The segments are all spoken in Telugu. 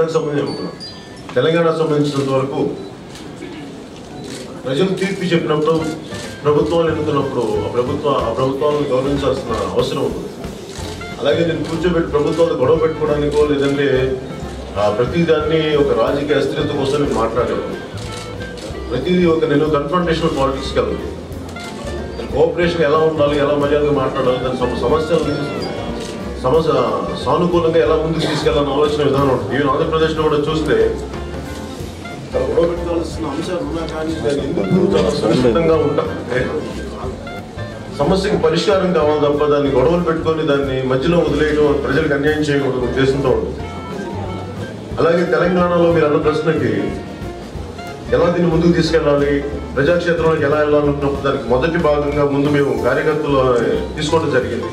తెలంగాణకు సంబంధించి తెలంగాణకు సంబంధించినంత వరకు ప్రజలు తీర్పు చెప్పినప్పుడు ప్రభుత్వాలు ఎన్నుకున్నప్పుడు ఆ ప్రభుత్వ ఆ ప్రభుత్వాలను గౌరవించాల్సిన అవసరం ఉంది అలాగే నేను కూర్చోబెట్టి ప్రభుత్వాలు గొడవ పెట్టుకోవడానికో లేదంటే ఆ, ప్రతిదాన్ని ఒక రాజకీయ అస్థిరత కోసం నేను మాట్లాడాను ప్రతిదీ ఒక నేను కన్ఫrontational పాలిటిక్స్కి వెళ్ళను కోఆపరేషన్ ఎలా ఉండాలి ఎలా మర్యాదగా మాట్లాడాలి దాని సమ- సమస్యలు సమస్య సానుకూలంగా ఎలా ముందుకు తీసుకెళ్ళాలని ఆలోచన విధానం ఉంటుంది ఈవెన్ ఆంధ్రప్రదేశ్లో కూడా చూస్తే చాలా గొడవ పెట్టుకోవాల్సిన అంశాలు ఉన్నా కానీ దాన్ని ఎందుకు చాలా సురక్షితంగా ఉంటాం సమస్యకి పరిష్కారం కావాలి తప్ప దాన్ని గొడవలు పెట్టుకొని దాన్ని మధ్యలో వదిలేయడం ప్రజలకు అన్యాయం చేయకూడదు ఉద్దేశంతో ఉంటుంది అలాగే తెలంగాణలో మీరు అన్న ప్రశ్నకి ఎలా దీన్ని ముందుకు తీసుకెళ్ళాలి ప్రజాక్షేత్రంలోకి ఎలా వెళ్ళాలనుకున్నప్పుడు దానికి మొదటి భాగంగా ముందు మేము కార్యకర్తలు తీసుకోవడం జరిగింది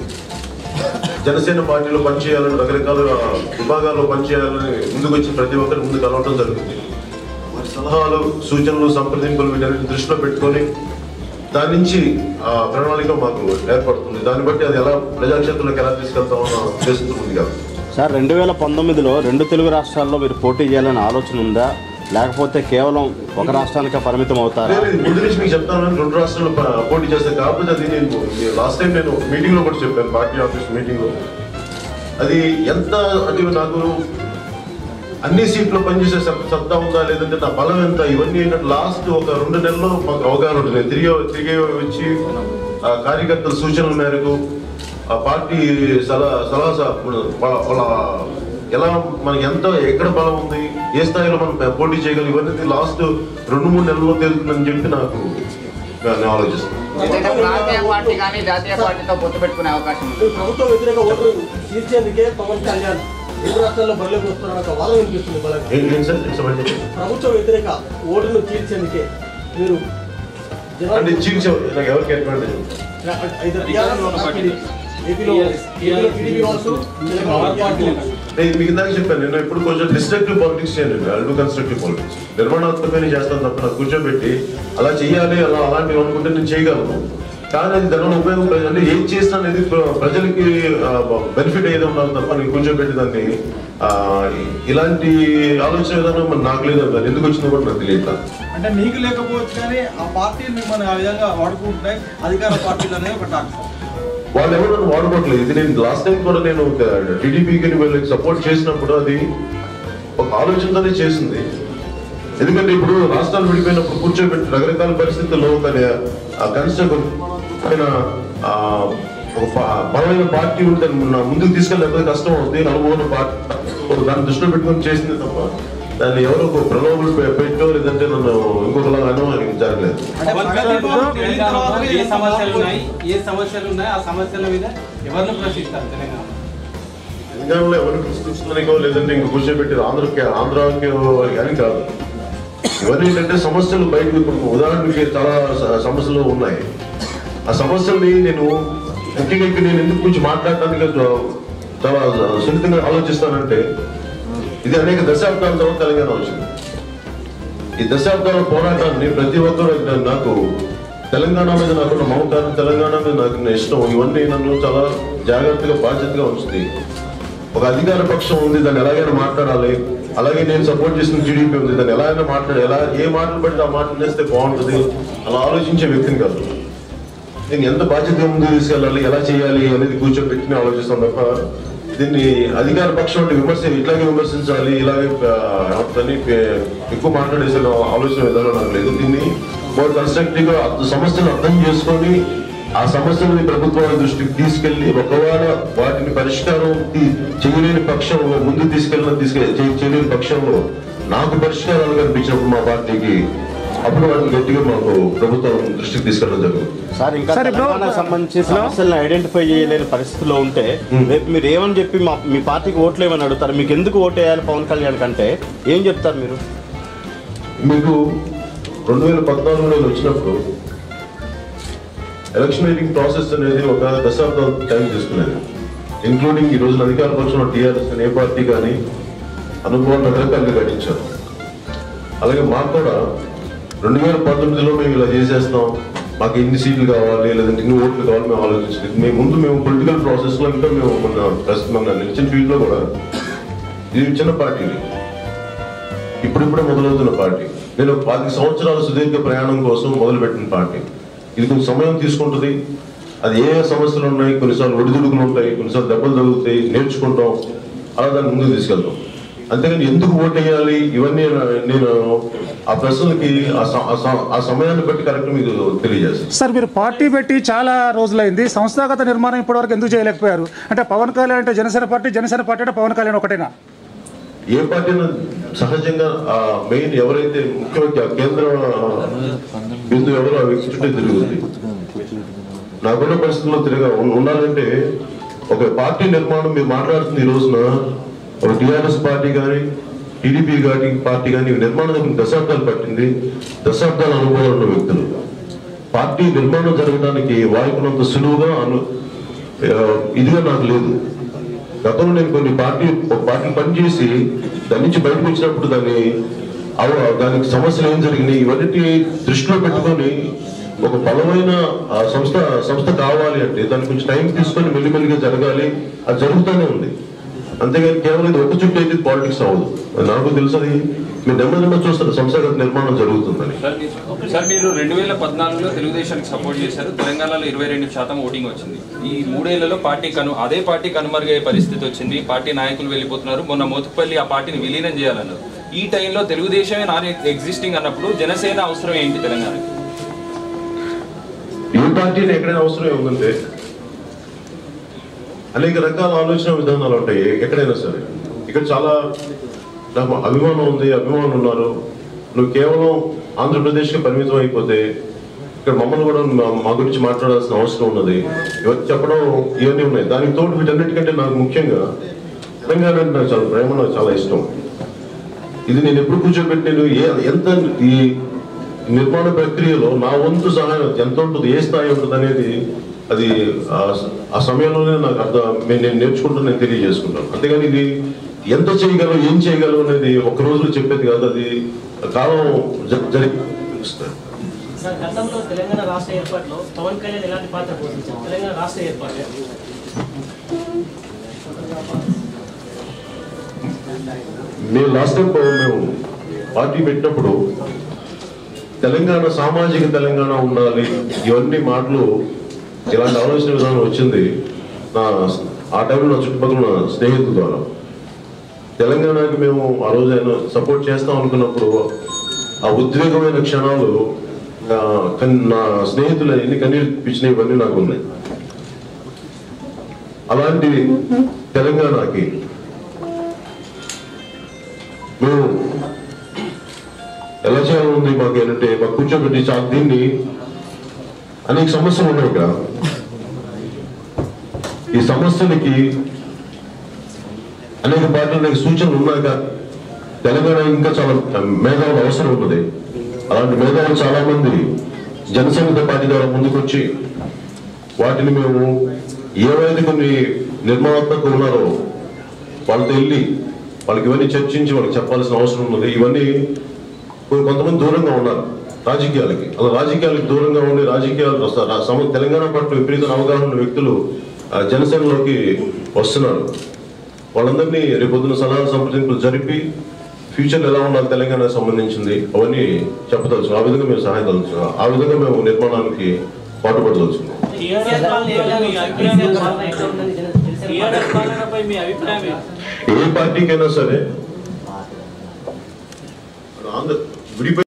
జనసేన పార్టీలో పనిచేయాలని రకరకాల విభాగాల్లో పనిచేయాలని ముందుకు వచ్చి ప్రతి ఒక్కరు ముందుకు కలవడం జరుగుతుంది వారి సలహాలు సూచనలు సంప్రదింపులు వీటన్నిటిని దృష్టిలో పెట్టుకొని దాని నుంచి ఆ ప్రణాళిక మాకు ఏర్పడుతుంది దాన్ని బట్టి అది ఎలా ప్రజాక్షేత్రంలోకి ఎలా తీసుకెళ్తామన్న ఉద్దేశంతో ముందుగా సార్ రెండు వేల పంతొమ్మిదిలో రెండు తెలుగు రాష్ట్రాల్లో మీరు పోటీ చేయాలనే ఆలోచన ఉందా లేకపోతే కేవలం ఒక రాష్ట్రానికే పరిమితం అవుతారా లేదు, ముందు నుంచి మీకు చెప్తాను రెండు రాష్ట్రాలు ప- పోటీ చేస్తే కాకపోతే అది నేను లాస్ట్ టైం నేను మీటింగ్ లో కూడా చెప్పాను పార్టీ ఆఫీస్ మీటింగ్ లో అది ఎంత అది నాకు అన్ని సీట్లు పనిచేసే సత్- సత్తా ఉందా లేదంటే నా బలం ఎంత ఇవన్నీ ఏంటంటే లాస్ట్ ఒక రెండు నెలల్లో మాకు అవగాహన ఉంటుంది నేను తిరిగి తిరిగి వచ్చి ఆ కార్యకర్తల సూచనల మేరకు ఆ పార్టీ సలహా సలహా స- వాళ్ళ వాళ్ళ ఎలా మనకి ఎంత ఎక్కడ బలం ఉంది ఏ స్థాయిలో మనం పోటీ చేయగలం ఇవన్నీ లాస్ట్ రెండు మూడు నెలల్లో తెలుస్తుందని చెప్పి నాకు నేను ఆలోచిస్తాను ఏదైనా ప్రాంతీయ పార్టీ కానీ జాతీయ పార్టీతో పొత్తు పెట్టుకునే అవకాశం ఉంది ఈ ప్రభుత్వ వ్యతిరేక ఓట్లు తీర్చేందుకే పవన్ కళ్యాణ్ రెండు రాష్ట్రాల్లో బరిలోకి వస్తున్న ఒక వాదన వినిపిస్తుంది బలంగా ఏం ఏం సార్ చెప్పండి చెప్పండి. ప్రభుత్వ వ్యతిరేక ఓటును తీర్చేందుకే మీరు అంటే చీఫ్ నాకు ఎవరికి అడ్వాంటేజ్ అయితే టీఆర్ఎస్ పార్టీ ఏపీలో ఏపీలో టీడీపీ కావచ్చు తెలంగాణ పార్టీ నేను మీకు ఇందాక చెప్పాను నేను ఎప్పుడు కొంచెం డిస్ట్రక్టివ్ పాలిటిక్స్ చేయండి ఐ డూ కన్స్ట్రక్టివ్ పాలిటిక్స్ నిర్మాణాత్మకమైన చేస్తాను తప్ప నాకు కూర్చోబెట్టి అలా చేయాలి అలా అలాంటివి అనుకుంటే నేను చేయగలను కానీ అది దానివల్ల ఉపయోగం లేదు. అంటే ఏం చేసినా అనేది ప్ర- ప్రజలకి బెనిఫిట్ ఏదో ఉండాలి తప్ప నేను కూర్చోబెట్టి దాన్ని ఆ, ఇలాంటి ఆలోచన విధానం మరి నాకు లేదు అది ఎందుకు వచ్చిందో కూడా నాకు తెలియదు అంటే మీకు లేకపోవచ్చు కానీ ఆ పార్టీలు మిమ్మల్ని ఆ విధంగా వాడుకుంటున్నాయి అధికార పార్టీలు అనేది ఒక టాక్ వాళ్ళు ఎవరు నన్ను వాడుకోవట్లేదు ఇది నేను లాస్ట్ టైం కూడా నేను టీడీపీకి వీళ్ళకి సపోర్ట్ చేసినప్పుడు అది ఒక ఆలోచనతోనే చేసింది ఎందుకంటే ఇప్పుడు రాష్ట్రాలు విడిపోయినప్పుడు కూర్చోబెట్టి రకరకాల పరిస్థితుల్లో ఒక కన్స్ట్రక్ట్ ఆయన ఆ, ఒక పా- బలమైన పార్టీ ఉంటే మన ముందుకు తీసుకెళ్ళకపోతే కష్టం అవుతుంది అనుభవం పార్టీ దాన్ని దృష్టిలో పెట్టుకొని చేసింది తప్ప దాన్ని ఎవరో ఒక ప్రలోభాలు పె- పెట్టో లేదంటే నన్ను ఇంకొకలా అనో జరగలేదు అంటే ప్రగతి భవన్ వెళ్ళిన తర్వాత తెలంగాణలో ఏ సమస్యలు ఉన్నాయి ఏ సమస్యలు ఉన్నాయి ఆ సమస్యల మీద ఎవరిని ప్రశ్నిస్తారు తెలంగాణ తెలంగాణలో ఎవరిని ప్రశ్నించడానికో లేదంటే ఇంక కూర్చోబెట్టి ఆంధ్రకి ఆంధ్రాకి అని కాదు ఇవన్నీ ఏంటంటే సమస్యలు బయటకు ఇప్పుడు ఉదాహరణకి చాలా స- సమస్యలు ఉన్నాయి ఆ సమస్యల్ని నేను ముఖ్యంగా ఇక్కడ నేను ఎందుకు గురించి మాట్లాడడానికి చా- చాలా సున్నితంగా ఆలోచిస్తానంటే ఇది అనేక దశాబ్దాల తర్వాత తెలంగాణ వచ్చింది ఈ దశాబ్దాల పోరాటాన్ని ప్రతి ఒక్కరు నా- నాకు తెలంగాణ మీద నాకున్న మమకారం తెలంగాణ మీద నాకు ఇష్టం ఇవన్నీ నన్ను చాలా జాగ్రత్తగా బాధ్యతగా ఉంచుతాయి ఒక అధికార పక్షం ఉంది దాన్ని ఎలాగైనా మాట్లాడాలి అలాగే నేను సపోర్ట్ చేసిన టీడీపీ ఉంది దాన్ని ఎలాగైనా మాట్లాడాలి ఎలా ఏ మాటలు పడితే ఆ మాటలు నేస్తే బాగుంటుంది అలా ఆలోచించే వ్యక్తిని కాదు నేను ఎంత బాధ్యతగా ముందు తీసుకెళ్ళాలి ఎలా చేయాలి అనేది కూర్చోబెట్టి ఆలోచిస్తాను తప్ప దీన్ని అధికార పక్షం అంటే విమర్శ ఇట్లాగే విమర్శించాలి ఇలాగే ఆ, దాన్ని పే- ఎక్కువ మాట్లాడేసే ఆలోచన విధానం నాకు లేదు దీన్ని మోర్ కన్స్ట్రక్టివ్ గా ఆ సమస్యను అర్థం చేసుకొని ఆ సమస్యలని ప్రభుత్వాల దృష్టికి తీసుకెళ్లి ఒకవేళ వాటిని పరిష్కారం తీ- చేయలేని పక్షంలో ముందు తీసుకెళ్ళిన తీసుకె చే- చేయలేని పక్షంలో నాకు పరిష్కారాలు కనిపించినప్పుడు మా పార్టీకి అప్పుడు వాటిని గట్టిగా మాకు ప్రభుత్వం దృష్టికి తీసుకెళ్ళడం జరుగుతుంది సార్ ఇంకా తెలంగాణకు సంబంధించి సమస్యలను ఐడెంటిఫై చేయలేని పరిస్థితిలో ఉంటే రేపు మీరు ఏమని చెప్పి మా మీ పార్టీకి ఓట్లు ఏమని అడుగుతారు మీకు ఎందుకు ఓటు వేయాలి పవన్ కళ్యాణ్ కంటే ఏం చెప్తారు మీరు మీకు రెండు వేల పద్నాలుగులో నేను వచ్చినప్పుడు ఎలక్షనీరింగ్ ప్రాసెస్ అనేది ఒక దశాబ్దం టైం తీసుకునేది ఇంక్లూడింగ్ ఈ రోజున అధికార పక్షంలో టీఆర్ఎస్ కానీ ఏ పార్టీ కానీ అనుభవం రకరకాలుగా గడించారు అలాగే మాకు కూడా రెండు వేల పంతొమ్మిదిలో మేము ఇలా చేసేస్తాం మాకు ఇన్ని సీట్లు కావాలి లేదంటే ఇన్ని ఓట్లు కావాలి మేము ఆలోచించలేదు మేము ముందు మేము పొలిటికల్ ప్రాసెస్లో ఇంకా మేము మన ప్రస్తుతం మన నిలిచిన ఫీల్డ్లో కూడా ఇది చిన్న పార్టీని ఇప్పుడిప్పుడే మొదలవుతున్న పార్టీ నేను ఒక పాతిక సంవత్సరాల సుదీర్ఘ ప్రయాణం కోసం మొదలుపెట్టిన పార్టీ ఇది కొంచెం సమయం తీసుకుంటుంది అది ఏ ఏ సమస్యలు ఉన్నాయి కొన్నిసార్లు ఒడిదుడుకులు ఉంటాయి కొన్నిసార్లు దెబ్బలు తగులుతాయి నేర్చుకుంటాం అలా దాన్ని ముందుకు తీసుకెళ్తాం అంతేగాని ఎందుకు ఓటేయాలి ఇవన్నీ నా- నేను ఆ ప్రశ్నలకి ఆ స- ఆ స- ఆ సమయాన్ని బట్టి కరెక్ట్ మీకు తెలియజేస్తాను సార్ మీరు పార్టీ పెట్టి చాలా రోజులైంది సంస్థాగత నిర్మాణం ఇప్పటివరకు ఎందుకు చేయలేకపోయారు అంటే పవన్ కళ్యాణ్ అంటే జనసేన పార్టీ జనసేన పార్టీ అంటే పవన్ కళ్యాణ్ ఒకటేనా ఏ పార్టీని సహజంగా ఆ మెయిన్ ఎవరైతే ముఖ్య వ్యక్తి, ఆ కేంద్ర బిందు ఎవరో ఆ వ్యక్తి చుట్టూ తిరుగుతుంది నాకున్న పరిస్థితుల్లో తిరగా ఉన్- ఉండాలంటే ఒక పార్టీ నిర్మాణం మీరు మాట్లాడుతుంది ఈ రోజున ఒక టిఆర్ఎస్ పార్టీ కానీ టీడీపీ కానీ పార్టీ కానీ ఇవి నిర్మాణం దశాబ్దాలు పట్టింది దశాబ్దాల అనుభవాలు ఉన్న వ్యక్తులు పార్టీ నిర్మాణం జరగడానికి వారికున్నంత సులువుగా అను ఆ, ఇదిగా నాకు లేదు గతంలో నేను కొన్ని పార్టీ ఒక పార్టీ పనిచేసి దాని నుంచి బయటకు వచ్చినప్పుడు దాన్ని అవ- దానికి సమస్యలు ఏం జరిగినాయి ఇవన్నిటి దృష్టిలో పెట్టుకొని ఒక బలమైన ఆ, సంస్థ సంస్థ కావాలి అంటే దానికి కొంచెం టైం తీసుకొని మెల్లిమెల్లిగా జరగాలి అది జరుగుతూనే ఉంది అంతేగాని కేవలం ఇది ఒక చుట్టూ అయితే పాలిటిక్స్ అవ్వదు అది నాకు తెలుసు అది మీరు నెమ్మది నెమ్మది చూస్తారు సంస్థాగత నిర్మాణం జరుగుతుందని సార్ మీరు- సార్ మీరు రెండు వేల పద్నాలుగులో తెలుగుదేశానికి సపోర్ట్ చేశారు తెలంగాణలో ఇరవై రెండు శాతం ఓటింగ్ వచ్చింది ఈ మూడేళ్లలో పార్టీ కను అదే పార్టీ కనుమరుగయ్యే పరిస్థితి వచ్చింది పార్టీ నాయకులు వెళ్ళిపోతున్నారు మొన్న మోతుపల్లి ఆ పార్టీని విలీనం చేయాలన్నారు ఈ టైంలో తెలుగుదేశమే నాన్ ఎగ్జిస్టింగ్ అన్నప్పుడు జనసేన అవసరం ఏంటి తెలంగాణకి ఏ పార్టీని ఎక్కడైనా అవసరం ఉందంటే అనేక రకాల ఆలోచన విధానాలు ఉంటాయి ఎక్కడైనా సరే ఇక్కడ చాలా నాకు అభిమానం ఉంది అభిమానులు ఉన్నారు నువ్వు కేవలం ఆంధ్రప్రదేశ్కి పరిమితం అయిపోతే ఇక్కడ మమ్మల్ని కూడా మా- మా గురించి మాట్లాడాల్సిన అవసరం ఉన్నది ఇవన్నీ చెప్పడం ఇవన్నీ ఉన్నాయి దానికి తోడు వీటన్నిటికంటే నాకు ముఖ్యంగా తెలంగాణ అంటే నాకు చాలా ప్రేమ నాకు చాలా ఇష్టం ఇది నేను ఎప్పుడు కూర్చోబెట్టి నేను ఏ ఎంత ఈ నిర్మాణ ప్రక్రియలో నా వంతు సహాయం ఎంత ఉంటుంది ఏ స్థాయి ఉంటుంది అనేది అది ఆ- ఆ సమయంలోనే నాకు అర్థం నేను నేను నేర్చుకుంటాను నేను తెలియజేసుకుంటాను అంతేగాని ఇది ఎంత చేయగలం ఏం చేయగలం అనేది ఒక రోజులో చెప్పేది కాదు అది కాలం జ- జరిగి చూస్తాను. సార్ గతంలో తెలంగాణ రాష్ట్ర ఏర్పాటులో పవన్ కళ్యాణ్ ఎలాంటి పాత్ర పోషించారు తెలంగాణ రాష్ట్ర ఏర్పాటు మేము లాస్ట్ టైం మేము పార్టీ పెట్టినప్పుడు తెలంగాణ సామాజిక తెలంగాణ ఉండాలి ఇవన్నీ మాటలు ఇలాంటి ఆలోచన విధానం వచ్చింది నా ఆ టైంలో నా చుట్టుపక్కల ఉన్న స్నేహితుల ద్వారా తెలంగాణకి మేము ఆ రోజు ఆయన సపోర్ట్ చేస్తాం అనుకున్నప్పుడు ఆ ఉద్వేగమైన క్షణాలు ఆ, కన్- నా స్నేహితులు ఎన్ని కన్నీళ్ళు ఇప్పించినవి ఇవన్నీ నాకు ఉన్నాయి అలాంటి తెలంగాణకి మేము ఎలా చేయాలని మాకు ఏంటంటే మాకు కూర్చోబెట్టి చాలా దీన్ని అనేక సమస్యలు ఉన్నాయి ఇక్కడ ఈ సమస్యలకి అనేక పార్టీలు అనేక సూచనలు ఉన్నాక తెలంగాణ ఇంకా చాలా మేధావులు అవసరం ఉంటుంది అలాంటి మేధావులు చాలా మంది జనసంఘ పార్టీ ద్వారా ముందుకొచ్చి వాటిని మేము ఏవైతే కొన్ని నిర్మాణాత్మక ఉన్నారో వాళ్ళతో వెళ్ళి వాళ్ళకి ఇవన్నీ చర్చించి వాళ్ళకి చెప్పాల్సిన అవసరం ఉన్నది ఇవన్నీ కొ- కొంతమంది దూరంగా ఉన్నారు రాజకీయాలకి అలా రాజకీయాలకు దూరంగా ఉండి రాజకీయాలు వస్తారు రా- సమ- తెలంగాణ పట్ల విపరీత అవగాహన ఉన్న వ్యక్తులు ఆ, జనసేనలోకి వస్తున్నారు వాళ్ళందరినీ రేపొద్దున సలహా సంప్రదింపులు జరిపి ఫ్యూచర్ ఎలా ఉండాలి తెలంగాణకు సంబంధించింది అవన్నీ చెప్పదలుచు ఆ విధంగా మేము సహాయం తలుచు ఆ విధంగా మేము నిర్మాణానికి పాటుపడదలుచున్నాం టీఆర్ఎస్ పాలన ఎట్లా ఉంది? టీఆర్ఎస్ పాలన ఎట్లా ఉందని జన- జనసేన పాలన మీ అభిప్రాయం ఏ పార్టీకైనా సరే ఆంధ్ర విడిపోయి